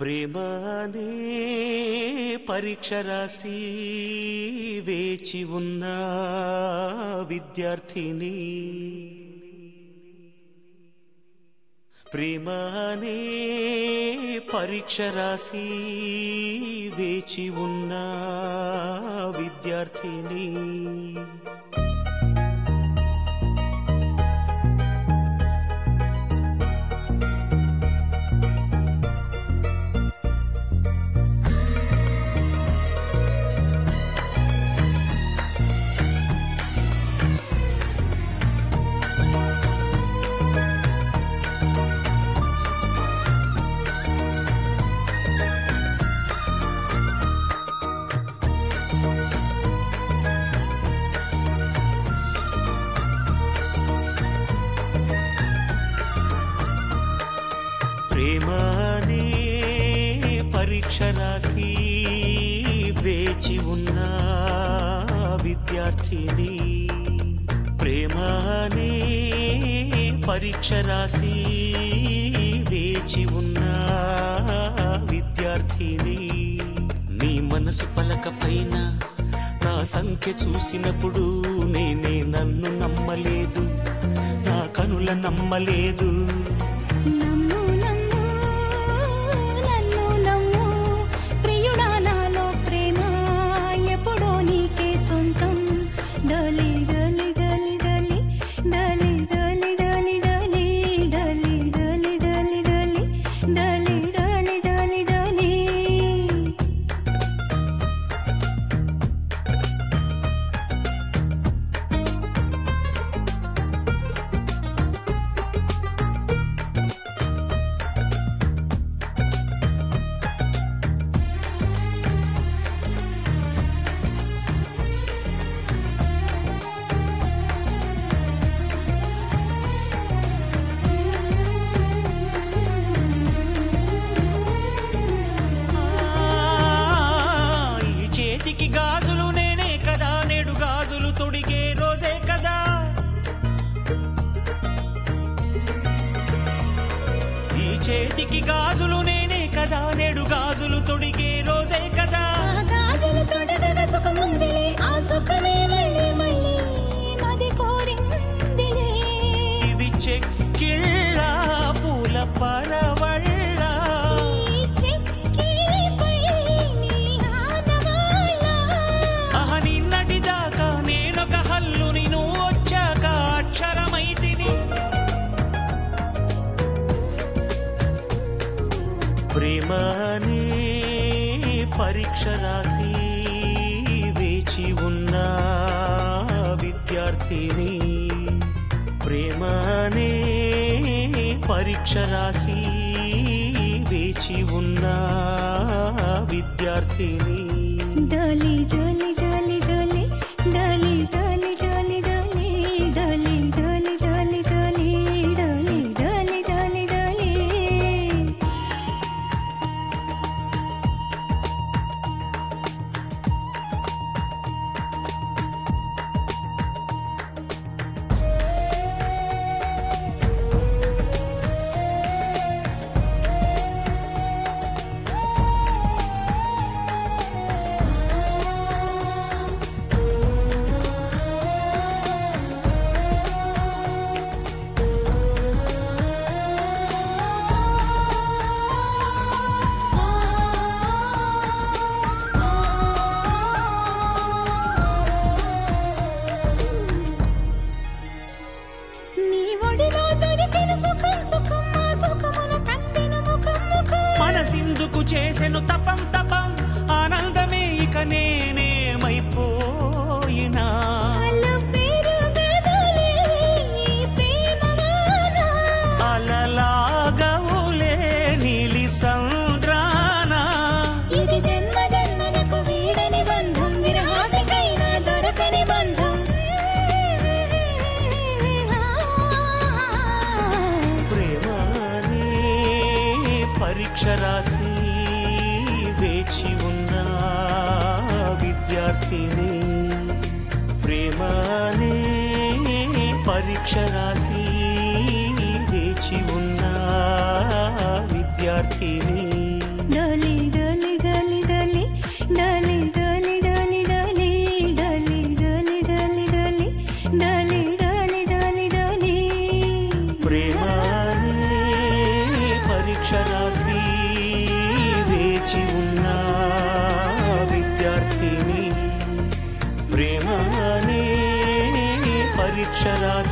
ప్రేమనే పరీక్ష రాసి వేచి ఉన్న విద్యార్థిని ప్రేమనే పరీక్ష రాసి వేచి ఉన్న విద్యార్థిని ప్రేమనే పరీక్ష రాసి వేచి ఉన్న విద్యార్థిని ప్రేమనే పరీక్ష రాసి వేచి ఉన్న విద్యార్థిని నీ మనసు పలక పైన నా సంఖ్య చూసినప్పుడు నేనే నన్ను నమ్మలేదు నా కనుల నమ్మలేదు నమ్ము నమ్ము నన్ను నమ్ము ప్రియుడా నాలో ప్రేమ ఎప్పుడో నీకే సొంతం డలి డలి డలి డలి డలి డలి డలి డలి డలి డలి డలి డలి డలి డలి డలి డలి ఈ చేతికి గాజులు నేనే కదా నేడు గాజులు తొడిగే రోజే కదా ఈ చేతికి గాజులు నేనే కదా నేడు గాజులు తొడిగే రోజే కదా ఆ గాజులు తొడగగా సుఖముందిలే ఆ సుఖమే మళ్ళీ మళ్ళీ మది కోరిందిలే ఇవి చెక్కిళ్ళ పూల పరవళ్ళ ఈ చెక్కిలిపై నీ ఆనవాళ్ళ అహ నిన్నటి దాకా నేనొక హల్లుని నువ్వు వచ్చాక అక్షరమైతిని ప్రేమనే పరీక్ష రాసి వేచి ఉన్న విద్యార్థిని ప్రేమనే పరీక్ష రాసి వేచి ఉన్న విద్యార్థిని డలి డలి డలి డలి డలి డలి డలి డలి డలి డలి డలి డలి డలి డలి డలి డలి నీ ఒడిలో దొరికిన సుఖం సుఖం ఆ సుఖమున కందిన ముఖం ముఖం మనసిందుకు చేసెను తపం తపం ఆనందమే ఇక నేనేమైపోయినా అల్లు పేరు గదలే ఈ ప్రేమవాన అలలాగవులే నీలి సంద్రాన ఇది జన్మ జన్మలకు వీడని బంధం విరహానికైనా దొరకని బంధం ప్రేమనే పరీక్ష రాసి వేచి ఉన్న విద్యార్థిని ప్రేమనే పరీక్ష రాసి వేచి ఉన్న విద్యార్థిని అక్షరాస్యత